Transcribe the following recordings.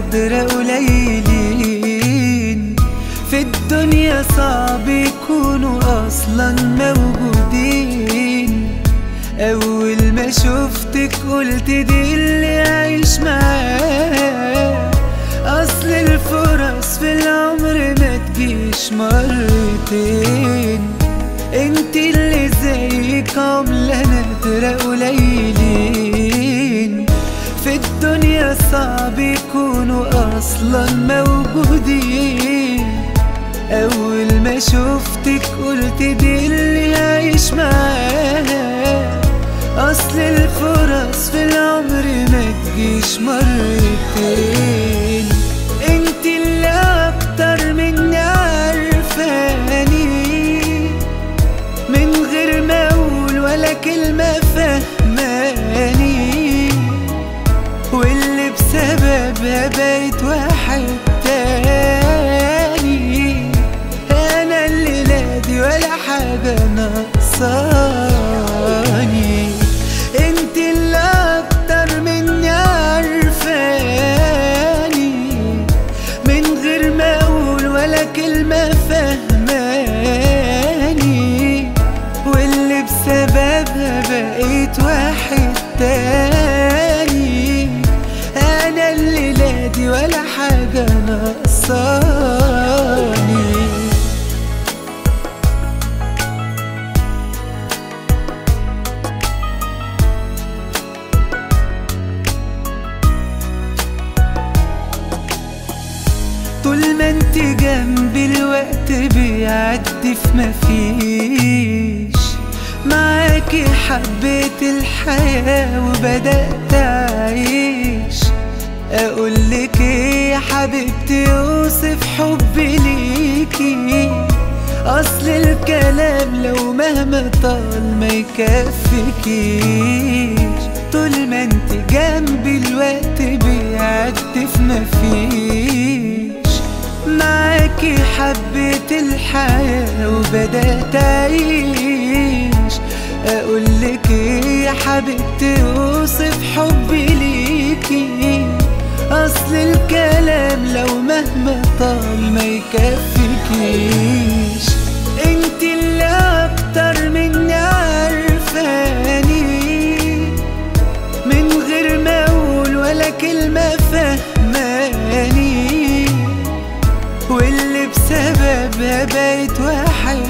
نادرة قليلين في الدنيا صعب يكونوا أصلا موجودين أول ما شفتك قلت دي اللي عايش معاه أصل الفرص في العمر ما تجيش مرتين انت اللي زيك عملة نادرة قليلين في الدنيا صعب يكونوا أصلا موجودين أول ما شفتك قلت دي اللي عايش معاها أصل الفرص في العمر ما تجيش مرتين انت اللي أكتر مني عارفاني من غير ما أقول ولا كلمة فهماني واللي بسببها بقيت واحد تاني أنا اللي نادي ولا حاجة ناقصاني انت اللي أكتر مني عارفاني من غير ما أقول ولا كلمة فهماني واللي بسببها بقيت واحد تاني أنا اللي نادي ولا حاجة ناقصاني طول ما انت جنبي الوقت بيعدي في مفيش معاكي حبيت الحياة وبدأت أعيش أقولك ايه يا حبيبتي اوصف حبي ليكي أصل الكلام لو مهما طال ما يكفيكيش طول ما انت جنبي الوقت بيعدي في مفيش معاكي حبيت الحياة وبدأت أعيش أقولك ايه يا حبيبتي اوصف حبي ليكي أصل الكلام لو مهما طال ما يكفيكيش انت اللي أكتر مني عارفاني من غير ما أقول ولا كلمة فهماني واللي بسببها بقيت واحد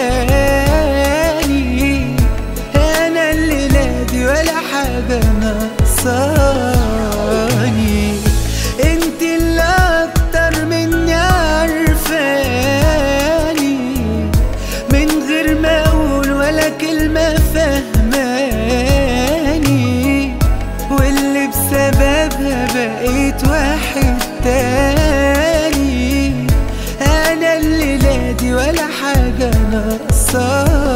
تاني أنا اللي نادي ولا حاجة ناقصاني انت اللي أكتر مني عارفاني من غير ما أقول ولا كلمة فهماني واللي بسببها بقيت واحد تاني أنا اللي نادي ولا حاجة ناقصاني